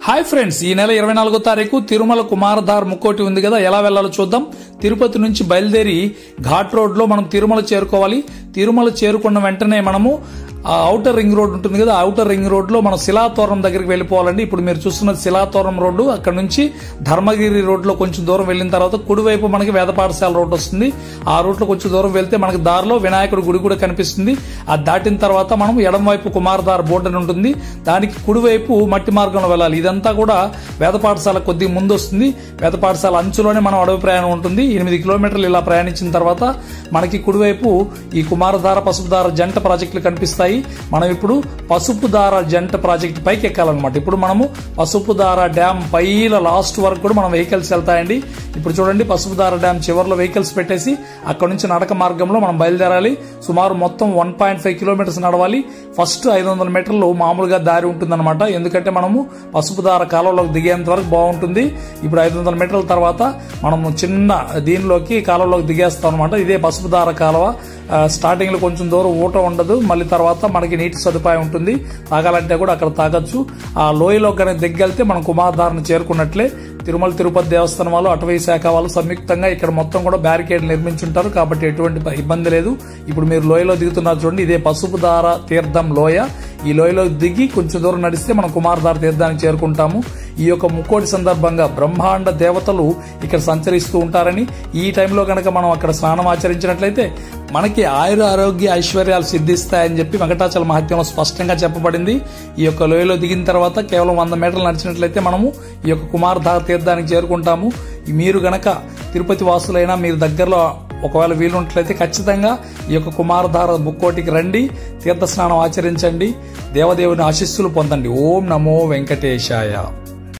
hi friends ఈ నెల ఇరవై నాలుగో తారీఖు తిరుమల కుమారధార్ ముక్కోటి ఉంది కదా ఎలా వెళ్ళాలో చూద్దాం తిరుపతి నుంచి బయలుదేరి ఘాట్ రోడ్ లో మనం తిరుమల చేరుకోవాలి తిరుమల చేరుకున్న వెంటనే మనము ఆ ఔటర్ రింగ్ రోడ్ ఉంటుంది కదా ఔటర్ రింగ్ రోడ్ లో మనం శిలాతోరం దగ్గరికి వెళ్ళిపోవాలండి ఇప్పుడు మీరు చూస్తున్నది శిలాతోరం రోడ్డు అక్కడ నుంచి ధర్మగిరి రోడ్ లో కొంచెం దూరం వెళ్ళిన తర్వాత కుడివైపు మనకి వేద పాఠశాల రోడ్ వస్తుంది ఆ రూట్ లో కొంచెం దూరం వెళ్తే మనకి దారిలో వినాయకుడి గుడి కూడా కనిపిస్తుంది అది దాటిన తర్వాత మనం ఎడం వైపు కుమారధార్ బోర్డు అని ఉంటుంది దానికి కుడివైపు మట్టి మార్గంలో వెళ్ళాలి ఇదంతా కూడా వేద పాఠశాల కొద్ది ముందు వస్తుంది వేద పాఠశాల అంచులోనే మనం అడవి ప్రయాణం ఉంటుంది ఎనిమిది కిలోమీటర్లు ఇలా ప్రయాణించిన తర్వాత మనకి కుడివైపు ఈ కుమారధార పసుపుధార జంట ప్రాజెక్టులు కనిపిస్తాయి మనం ఇప్పుడు పసుపుధార జంట ప్రాజెక్ట్ పైకి ఎక్కాలన్నమాట ఇప్పుడు మనము పసుపుధార డ్యామ్ పైల లాస్ట్ వరకు కూడా మనం వెహికల్స్ వెళ్తాయండి ఇప్పుడు చూడండి పసుపుధార డ్యామ్ చివరిలో వెహికల్స్ పెట్టేసి అక్కడ నుంచి నడక మార్గంలో మనం బయలుదేరాలి సుమారు మొత్తం వన్ పాయింట్ ఫైవ్ కిలోమీటర్స్ నడవాలి ఫస్ట్ ఐదు వందల మీటర్లు మామూలుగా దారి ఉంటుందన్నమాట ఎందుకంటే మనము పసుపుధార కాలువలోకి దిగేంత వరకు బాగుంటుంది ఇప్పుడు ఐదు వందల మీటర్ల తర్వాత మనము చిన్న దీనిలోకి కాలువలోకి దిగేస్తాం అనమాట ఇదే పసుపుధార కాలువ ఆ, స్టార్టింగ్ లో కొంచెం దూరం ఊట ఉండదు మళ్ళీ తర్వాత మనకి నీటి సదుపాయం ఉంటుంది తాగాలంటే కూడా అక్కడ తాగొచ్చు ఆ లోయలో కనుక దిగ్గెళ్తే మనం కుమారధారను చేరుకున్నట్లే తిరుమల తిరుపతి దేవస్థానం వాళ్ళు అటవీ శాఖ వాళ్ళు సంయుక్తంగా ఇక్కడ మొత్తం కూడా బ్యారికేడ్ నిర్మించుంటారు కాబట్టి ఎటువంటి ఇబ్బంది లేదు ఇప్పుడు మీరు లోయలో దిగుతున్నారు చూడండి ఇదే పసుపుధార తీర్థం లోయ ఈ లోయలో దిగి కొంచెం దూరం నడిస్తే మనం కుమారధార తీర్థానికి చేరుకుంటాము ఈ యొక్క ముక్కోటి సందర్భంగా బ్రహ్మాండ దేవతలు ఇక్కడ సంచరిస్తూ ఉంటారని ఈ టైంలో కనుక మనం అక్కడ స్నానం ఆచరించినట్లయితే మనకి ఆయుర ఆరోగ్య ఐశ్వర్యాలు సిద్ధిస్తాయని చెప్పి వెంకటాచల మహత్యంలో స్పష్టంగా చెప్పబడింది ఈ యొక్క లోయలో దిగిన తర్వాత కేవలం వంద మీటర్లు నడిచినట్లయితే మనము ఈ యొక్క కుమారధార తీర్థానికి చేరుకుంటాము మీరు గనక తిరుపతి వాసులైనా మీరు దగ్గరలో ఒకవేళ వీలున్నట్లయితే ఖచ్చితంగా ఈ యొక్క కుమారధార ముక్కోటికి రండి తీర్థ స్నానం ఆచరించండి దేవదేవుని ఆశీస్సులు పొందండి ఓం నమో వెంకటేశాయ